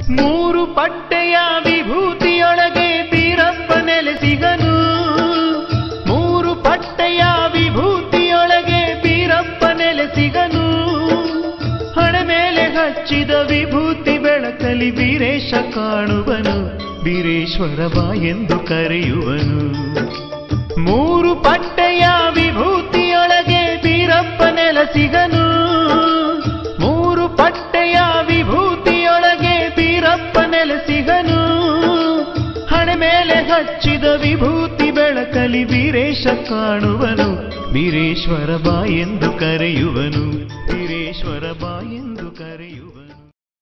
ಮೂರು ಪಟ್ಟೆಯ ವಿಭೂತಿಯೊಳಗೆ ಬೀರಪ್ಪ ನೆಲೆಸಿಗನು ಮೂರು ಪಟ್ಟೆಯ ವಿಭೂತಿಯೊಳಗೆ ಬೀರಪ್ಪ ನೆಲೆಸಿಗನು ಹಣ ಮೇಲೆ ಹಚ್ಚಿದ ವಿಭೂತಿ ಬೆಳಕಲಿ ವೀರೇಶ ಕಾಣುವನು ವೀರೇಶ್ವರ ಬಾ ಎಂದು ಕರೆಯುವನು ಮೂರು ಪಟ್ಟೆಯ ವಿಭೂತಿಯೊಳಗೆ ಬೀರಪ್ಪ ನೆಲೆಸಿಗನು ಮೂರು ಪಟ್ಟೆಯ ವಿಭೂತಿಯೊಳಗೆ ಬೀರಪ್ಪ ನೆಲೆಸಿಗನು ಹಣೆ ಮೇಲೆ ಹಚ್ಚಿದ ವಿಭೂತಿ ಬೆಳಕಲಿ ವೀರೇಶ ಕಾಣುವನು ವೀರೇಶ್ವರ ಬಾ ಎಂದು ಕರೆಯುವನು ವೀರೇಶ್ವರ ಬಾ ಎಂದು ಕರೆ